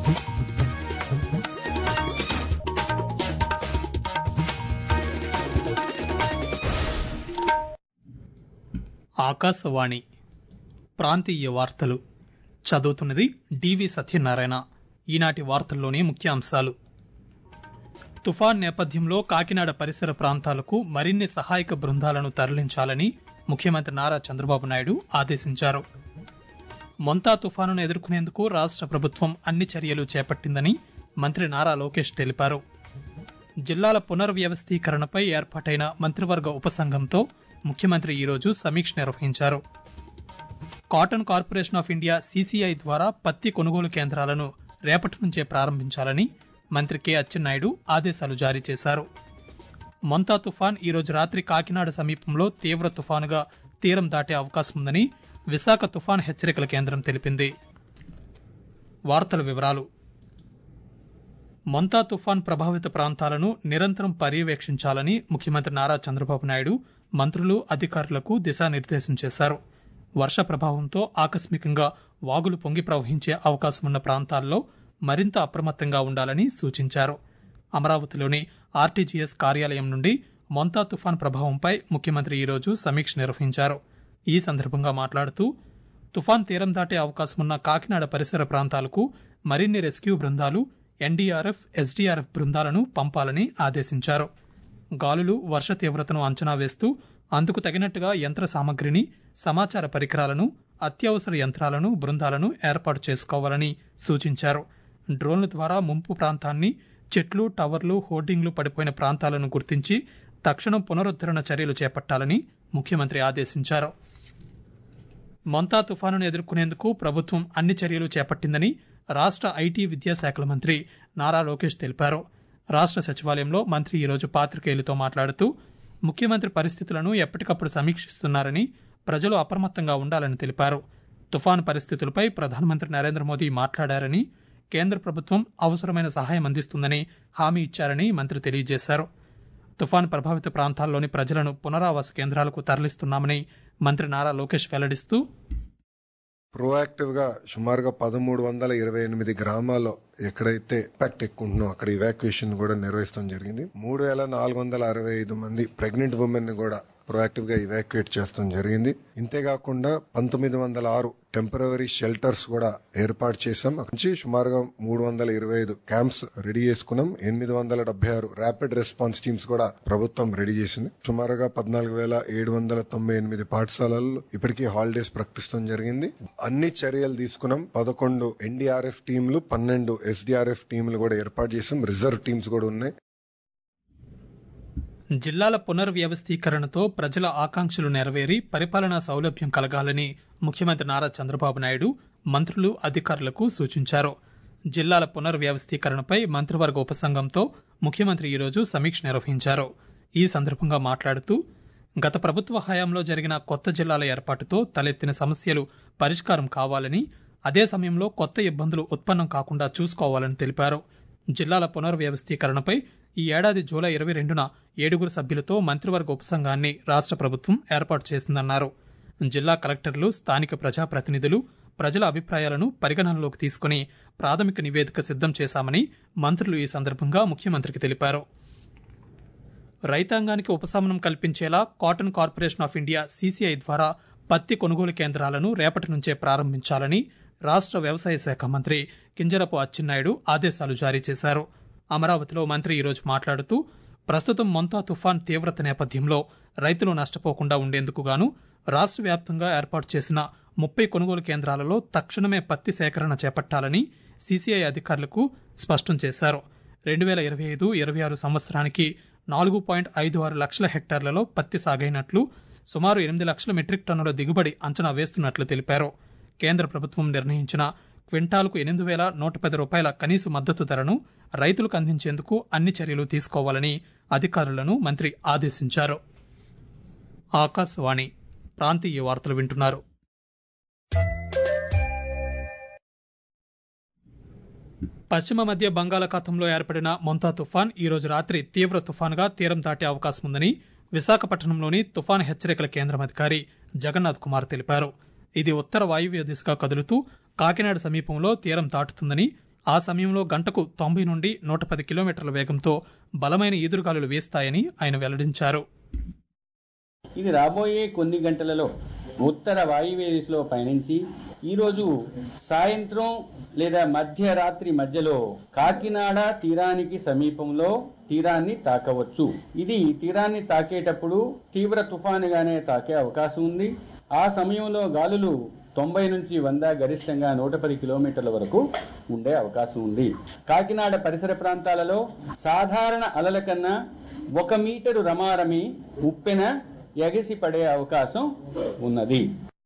ఆకాశవాణి ప్రాంతీయ వార్తలు చదువుతున్నది డివి సత్యనారాయణ ఈనాటి వార్తల్లోని ముఖ్యాంశాలు తుఫాన్ నేపథ్యంలో కాకినాడ పరిసర ప్రాంతాలకు మరిన్ని సహాయక బృందాలను తరలించాలని ముఖ్యమంత్రి నారా చంద్రబాబు నాయుడు ఆదేశించారు మొంతా తుఫానును ఎదుర్కొనేందుకు రాష్ట్ర ప్రభుత్వం అన్ని చర్యలు చేపట్టిందని మంత్రి నారా లోకేష్ తెలిపారు జిల్లాల పునర్వ్యవస్థీకరణపై ఏర్పాటైన మంత్రివర్గ ఉపసంఘంతో ముఖ్యమంత్రి ఈరోజు సమీక్ష నిర్వహించారు cotton corporation of India CCI ద్వారా పత్తి కొనుగోలు కేంద్రాలను రేపటి నుంచే ప్రారంభించాలని మంత్రి కె అచ్చెన్నాయుడు ఆదేశాలు జారీ చేశారు మొంతా తుఫాన్ ఈరోజు రాత్రి కాకినాడ సమీపంలో తీవ్ర తుఫానుగా తీరం దాటే అవకాశం ఉందని విశాఖ తుఫాన్ హెచ్చరికల కేంద్రం తెలిపింది వార్తల వివరాలు మొంతా తుఫాన్ ప్రభావిత ప్రాంతాలను నిరంతరం పర్యవేక్షించాలని ముఖ్యమంత్రి నారా చంద్రబాబు నాయుడు మంత్రులు అధికారులకు దిశానిర్దేశం చేశారు వర్ష ప్రభావంతో ఆకస్మికంగా వాగులు పొంగి ప్రవహించే అవకాశం ఉన్న ప్రాంతాల్లో మరింత అప్రమత్తంగా ఉండాలని సూచించారు అమరావతిలోని ఆర్టీజీఎస్ కార్యాలయం నుండి మొంతా తుఫాన్ ప్రభావంపై ముఖ్యమంత్రి ఈరోజు సమీక్ష నిర్వహించారు ఈ సందర్భంగా మాట్లాడుతూ తుఫాన్ తీరం దాటే అవకాశమున్న కాకినాడ పరిసర ప్రాంతాలకు మరిన్ని రెస్క్యూ బృందాలు ఎన్డీఆర్ఎఫ్ ఎస్డీఆర్ఎఫ్ బృందాలను పంపాలని ఆదేశించారు గాలులు వర్ష తీవ్రతను అంచనా వేస్తూ అందుకు తగినట్టుగా యంత్ర సామగ్రిని సమాచార పరికరాలను అత్యవసర యంత్రాలను బృందాలను ఏర్పాటు చేసుకోవాలని సూచించారు డ్రోన్ల ద్వారా ముంపు ప్రాంతాన్ని చెట్లు టవర్లు హోర్డింగ్లు పడిపోయిన ప్రాంతాలను గుర్తించి తక్షణం పునరుద్ధరణ చర్యలు చేపట్టాలని ముఖ్యమంత్రి ఆదేశించారు మొంతా తుఫానును ఎదుర్కొనేందుకు ప్రభుత్వం అన్ని చర్యలు చేపట్టిందని రాష్ట్ర ఐటీ విద్యాశాఖల మంత్రి నారా లోకేష్ తెలిపారు రాష్ట్ర సచివాలయంలో మంత్రి ఈరోజు పాత్రికేయులతో మాట్లాడుతూ ముఖ్యమంత్రి పరిస్థితులను ఎప్పటికప్పుడు సమీక్షిస్తున్నారని ప్రజలు అప్రమత్తంగా ఉండాలని తెలిపారు తుఫాను పరిస్థితులపై ప్రధానమంత్రి నరేంద్ర మోదీ మాట్లాడారని కేంద్ర ప్రభుత్వం అవసరమైన సహాయం అందిస్తుందని హామీ ఇచ్చారని మంత్రి తెలియజేశారు తుఫాను ప్రభావిత ప్రాంతాల్లోని ప్రజలను పునరావాస కేంద్రాలకు తరలిస్తున్నామని మంత్రి నారా లోకేష్ వెల్లడిస్తూ ప్రోయాక్టివ్ గా సుమారుగా పదమూడు వందల ఇరవై ఎనిమిది గ్రామాల్లో ఎక్కడైతే ఇంపాక్ట్ ఎక్కువ ఉంటుందో అక్కడ ఇవాక్యుయేషన్ కూడా నిర్వహించడం జరిగింది మూడు వేల నాలుగు వందల అరవై ఐదు మంది ప్రెగ్నెంట్ ఉమెన్ ని కూడా ప్రొయాక్టివ్ గా ఇవాక్యుయేట్ చేస్తాం జరిగింది ఇంతేకాకుండా పంతొమ్మిది వందల ఆరు టెంపరవరీ షెల్టర్స్ కూడా ఏర్పాటు చేశాం అక్కడి నుంచి సుమారుగా మూడు వందల ఇరవై ఐదు క్యాంప్స్ రెడీ చేసుకున్నాం ఎనిమిది వందల డెబ్బై ఆరు ర్యాపిడ్ రెస్పాన్స్ టీమ్స్ కూడా ప్రభుత్వం రెడీ చేసింది సుమారుగా పద్నాలుగు వేల ఏడు వందల తొంభై ఎనిమిది పాఠశాలల్లో ఇప్పటికీ హాలిడేస్ ప్రకటిస్తాం జరిగింది అన్ని చర్యలు తీసుకున్నాం పదకొండు ఎన్డీఆర్ఎఫ్ టీంలు పన్నెండు ఎస్డీఆర్ఎఫ్ టీంలు కూడా ఏర్పాటు చేసాం రిజర్వ్ టీమ్స్ కూడా ఉన్నాయి జిల్లాల పునర్వ్యవస్థీకరణతో ప్రజల ఆకాంక్షలు నెరవేరి పరిపాలనా సౌలభ్యం కలగాలని ముఖ్యమంత్రి నారా చంద్రబాబు నాయుడు మంత్రులు అధికారులకు సూచించారు జిల్లాల పునర్వ్యవస్థీకరణపై మంత్రివర్గ ఉపసంఘంతో ముఖ్యమంత్రి ఈరోజు సమీక్ష నిర్వహించారు ఈ సందర్భంగా మాట్లాడుతూ గత ప్రభుత్వ హయాంలో జరిగిన కొత్త జిల్లాల ఏర్పాటుతో తలెత్తిన సమస్యలు పరిష్కారం కావాలని అదే సమయంలో కొత్త ఇబ్బందులు ఉత్పన్నం కాకుండా చూసుకోవాలని తెలిపారు జిల్లాల పునర్వ్యవస్థీకరణపై ఈ ఏడాది జూలై ఇరవై రెండున ఏడుగురు సభ్యులతో మంత్రివర్గ ఉపసంఘాన్ని రాష్ట్ర ప్రభుత్వం ఏర్పాటు చేసిందన్నారు జిల్లా కలెక్టర్లు స్థానిక ప్రజాప్రతినిధులు ప్రజల అభిప్రాయాలను పరిగణనలోకి తీసుకుని ప్రాథమిక నివేదిక సిద్ధం చేశామని మంత్రులు ఈ సందర్భంగా ముఖ్యమంత్రికి తెలిపారు రైతాంగానికి ఉపశమనం కల్పించేలా cotton corporation of India CCI ద్వారా పత్తి కొనుగోలు కేంద్రాలను రేపటి నుంచే ప్రారంభించాలని రాష్ట్ర వ్యవసాయ శాఖ మంత్రి కింజరపు అచ్చెన్నాయుడు ఆదేశాలు జారీ చేశారు అమరావతిలో మంత్రి ఈరోజు మాట్లాడుతూ ప్రస్తుతం మొంతా తుఫాన్ తీవ్రత నేపథ్యంలో రైతులు నష్టపోకుండా ఉండేందుకు గాను రాష్ట్ర వ్యాప్తంగా ఏర్పాటు చేసిన ముప్పై కొనుగోలు కేంద్రాలలో తక్షణమే పత్తి సేకరణ చేపట్టాలని సీసీఐ అధికారులకు స్పష్టం చేశారు రెండు వేల ఇరవై ఐదు ఇరవై ఆరు సంవత్సరానికి నాలుగు పాయింట్ ఐదు ఆరు లక్షల హెక్టార్లలో పత్తి సాగైనట్లు సుమారు ఎనిమిది లక్షల మెట్రిక్ టన్నుల దిగుబడి అంచనా వేస్తున్నట్లు తెలిపారు కేంద్ర ప్రభుత్వం నిర్ణయించిన క్వింటాల్కు ఎనిమిది వేల నూట పది రూపాయల కనీస మద్దతు ధరను రైతులకు అందించేందుకు అన్ని చర్యలు తీసుకోవాలని అధికారులను మంత్రి ఆదేశించారు ఆకాశవాణి ప్రాంతీయ వార్తలు వింటున్నారు పశ్చిమ మధ్య బంగాళాఖాతంలో ఏర్పడిన మొంతా తుఫాన్ ఈ రోజు రాత్రి తీవ్ర తుఫానుగా తీరం దాటే అవకాశం ఉందని విశాఖపట్నంలోని తుఫాన్ హెచ్చరికల కేంద్రం అధికారి జగన్నాథ్ కుమార్ తెలిపారు ఇది ఉత్తర వాయువ్య దిశగా కదులుతూ కాకినాడ సమీపంలో తీరం దాటుతుందని ఆ సమయంలో గంటకు తొంభై నుండి నూట పది కిలోమీటర్ల వేగంతో బలమైన ఈదురుగాలులు వీస్తాయని ఆయన వెల్లడించారు ఇది రాబోయే కొన్ని గంటలలో ఉత్తర వాయువ్య దిశలో పయనించి ఈరోజు సాయంత్రం లేదా మధ్యరాత్రి మధ్యలో కాకినాడ తీరానికి సమీపంలో తీరాన్ని తాకవచ్చు ఇది తీరాన్ని తాకేటప్పుడు తీవ్ర తుఫానుగానే తాకే అవకాశం ఉంది ఆ సమయంలో గాలులు తొంభై నుంచి వంద గరిష్టంగా నూట పది కిలోమీటర్ల వరకు ఉండే అవకాశం ఉంది కాకినాడ పరిసర ప్రాంతాలలో సాధారణ అలల కన్నా ఒక మీటరు రమారమి ఉప్పెన ఎగసి పడే అవకాశం ఉన్నది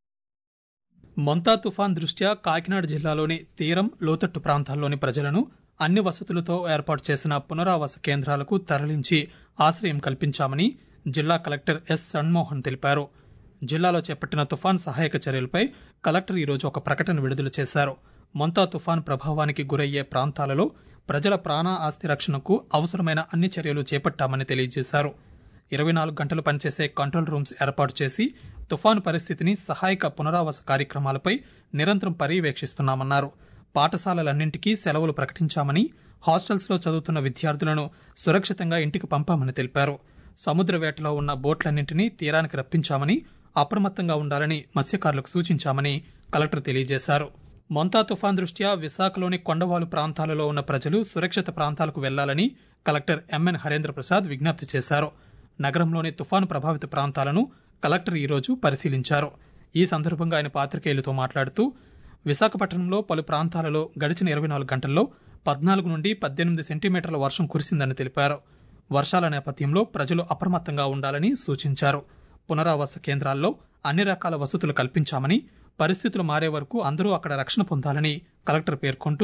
మొంతా తుఫాన్ దృష్ట్యా కాకినాడ జిల్లాలోని తీరం లోతట్టు ప్రాంతాల్లోని ప్రజలను అన్ని వసతులతో ఏర్పాటు చేసిన పునరావాస కేంద్రాలకు తరలించి ఆశ్రయం కల్పించామని జిల్లా కలెక్టర్ ఎస్ షణ్మోహన్ తెలిపారు జిల్లాలో చేపట్టిన తుఫాన్ సహాయక చర్యలపై కలెక్టర్ ఈరోజు ఒక ప్రకటన విడుదల చేశారు మొంతా తుఫాన్ ప్రభావానికి గురయ్యే ప్రాంతాలలో ప్రజల ప్రాణ ఆస్తి రక్షణకు అవసరమైన అన్ని చర్యలు చేపట్టామని తెలియజేశారు ఇరవై నాలుగు గంటలు పనిచేసే కంట్రోల్ రూమ్స్ ఏర్పాటు చేసి తుఫాను పరిస్థితిని సహాయక పునరావాస కార్యక్రమాలపై నిరంతరం పర్యవేక్షిస్తున్నామన్నారు పాఠశాలలన్నింటికీ సెలవులు ప్రకటించామని హాస్టల్స్లో చదువుతున్న విద్యార్థులను సురక్షితంగా ఇంటికి పంపామని తెలిపారు సముద్ర వేటలో ఉన్న బోట్లన్నింటినీ తీరానికి రప్పించామని అప్రమత్తంగా ఉండాలని మత్స్యకారులకు సూచించామని కలెక్టర్ తెలియజేశారు మొంతా తుఫాన్ దృష్ట్యా విశాఖలోని కొండవాలు ప్రాంతాలలో ఉన్న ప్రజలు సురక్షిత ప్రాంతాలకు వెళ్లాలని కలెక్టర్ ఎంఎన్ హరేంద్ర ప్రసాద్ విజ్ఞప్తి చేశారు నగరంలోని తుఫాను ప్రభావిత ప్రాంతాలను కలెక్టర్ ఈరోజు పరిశీలించారు ఈ సందర్భంగా ఆయన పాత్రికేయులతో మాట్లాడుతూ విశాఖపట్నంలో పలు ప్రాంతాలలో గడిచిన ఇరవై నాలుగు గంటల్లో పద్నాలుగు నుండి పద్దెనిమిది సెంటీమీటర్ల వర్షం కురిసిందని తెలిపారు వర్షాల నేపథ్యంలో ప్రజలు అప్రమత్తంగా ఉండాలని సూచించారు పునరావాస కేంద్రాల్లో అన్ని రకాల వసతులు కల్పించామని పరిస్థితులు మారే వరకు అందరూ అక్కడ రక్షణ పొందాలని కలెక్టర్ పేర్కొంటూ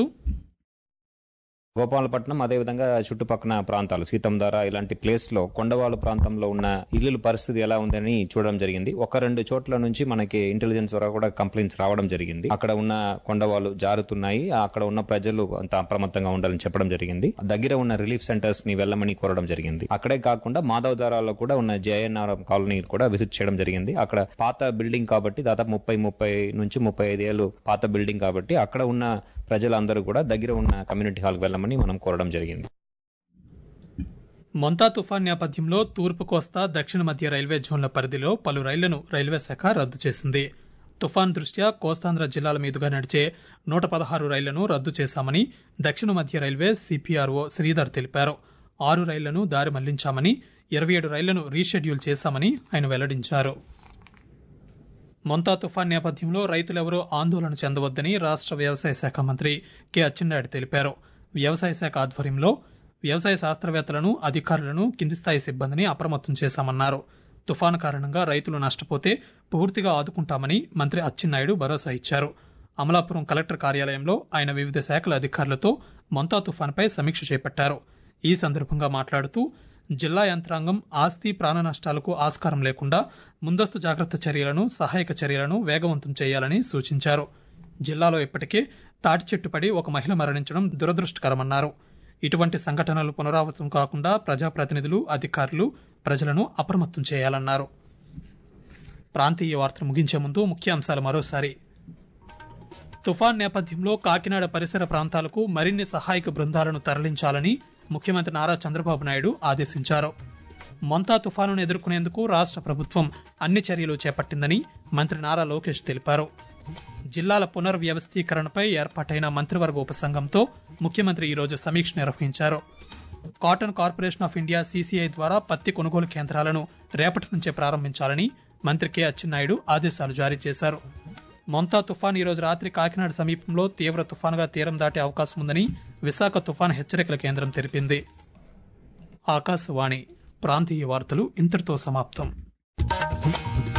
గోపాలపట్నం అదేవిధంగా చుట్టుపక్కల ప్రాంతాలు సీతంధార ఇలాంటి ప్లేస్ లో కొండవాళ్ళు ప్రాంతంలో ఉన్న ఇల్లుల పరిస్థితి ఎలా ఉందని చూడడం జరిగింది ఒక రెండు చోట్ల నుంచి మనకి ఇంటెలిజెన్స్ ద్వారా కూడా కంప్లైంట్స్ రావడం జరిగింది అక్కడ ఉన్న కొండవాళ్ళు జారుతున్నాయి అక్కడ ఉన్న ప్రజలు అంత అప్రమత్తంగా ఉండాలని చెప్పడం జరిగింది దగ్గర ఉన్న రిలీఫ్ సెంటర్స్ ని వెళ్ళమని కోరడం జరిగింది అక్కడే కాకుండా మాధవధారాలో కూడా ఉన్న జేఎన్ఆర్ కాలనీ కూడా విజిట్ చేయడం జరిగింది అక్కడ పాత బిల్డింగ్ కాబట్టి దాదాపు ముప్పై ముప్పై నుంచి ముప్పై ఐదు ఏళ్ళు పాత బిల్డింగ్ కాబట్టి అక్కడ ఉన్న ప్రజలందరూ కూడా దగ్గర ఉన్న కమ్యూనిటీ హాల్కి వెళ్ళమని మనం కోరడం జరిగింది మొంతా తుఫాన్ నేపథ్యంలో తూర్పు కోస్తా దక్షిణ మధ్య రైల్వే జోన్ల పరిధిలో పలు రైళ్లను రైల్వే శాఖ రద్దు చేసింది తుఫాన్ దృష్ట్యా కోస్తాంధ్ర జిల్లాల మీదుగా నడిచే నూట పదహారు రైళ్లను రద్దు చేశామని దక్షిణ మధ్య రైల్వే సిపిఆర్ఓ శ్రీధర్ తెలిపారు ఆరు రైళ్లను దారి మళ్లించామని ఇరవై ఏడు రైళ్లను రీషెడ్యూల్ చేశామని ఆయన వెల్లడించారు మొంతా తుఫాన్ నేపథ్యంలో రైతులెవరూ ఆందోళన చెందవద్దని రాష్ట్ర వ్యవసాయ శాఖ మంత్రి కె అచ్చెన్నాయుడు తెలిపారు వ్యవసాయ శాఖ ఆధ్వర్యంలో వ్యవసాయ శాస్త్రవేత్తలను అధికారులను కింది స్థాయి సిబ్బందిని అప్రమత్తం చేశామన్నారు తుఫాను కారణంగా రైతులు నష్టపోతే పూర్తిగా ఆదుకుంటామని మంత్రి అచ్చెన్నాయుడు భరోసా ఇచ్చారు అమలాపురం కలెక్టర్ కార్యాలయంలో ఆయన వివిధ శాఖల అధికారులతో మొంతా తుఫాన్పై సమీక్ష చేపట్టారు ఈ సందర్భంగా మాట్లాడుతూ జిల్లా యంత్రాంగం ఆస్తి ప్రాణ నష్టాలకు ఆస్కారం లేకుండా ముందస్తు జాగ్రత్త చర్యలను సహాయక చర్యలను వేగవంతం చేయాలని సూచించారు జిల్లాలో ఇప్పటికే తాటి చెట్టు పడి ఒక మహిళ మరణించడం దురదృష్టకరమన్నారు ఇటువంటి సంఘటనలు పునరావృతం కాకుండా ప్రజాప్రతినిధులు అధికారులు ప్రజలను అప్రమత్తం చేయాలన్నారు ప్రాంతీయ వార్తలు ముగించే ముందు ముఖ్యాంశాలు మరోసారి తుఫాన్ నేపథ్యంలో కాకినాడ పరిసర ప్రాంతాలకు మరిన్ని సహాయక బృందాలను తరలించాలని ముఖ్యమంత్రి నారా చంద్రబాబు నాయుడు ఆదేశించారు మొంతా తుఫానును ఎదుర్కొనేందుకు రాష్ట్ర ప్రభుత్వం అన్ని చర్యలు చేపట్టిందని మంత్రి నారా లోకేష్ తెలిపారు జిల్లాల పునర్వ్యవస్థీకరణపై ఏర్పాటైన మంత్రివర్గ ఉపసంఘంతో ముఖ్యమంత్రి ఈరోజు సమీక్ష నిర్వహించారు cotton corporation of India CCI ద్వారా పత్తి కొనుగోలు కేంద్రాలను రేపటి నుంచే ప్రారంభించాలని మంత్రి కె అచ్చెన్నాయుడు ఆదేశాలు జారీ చేశారు మొంతా తుఫాన్ ఈరోజు రాత్రి కాకినాడ సమీపంలో తీవ్ర తుఫానుగా తీరం దాటే అవకాశం ఉందని విశాఖ తుఫాన్ హెచ్చరికల కేంద్రం తెలిపింది ఆకాశవాణి ప్రాంతీయ వార్తలు ఇంతటితో సమాప్తం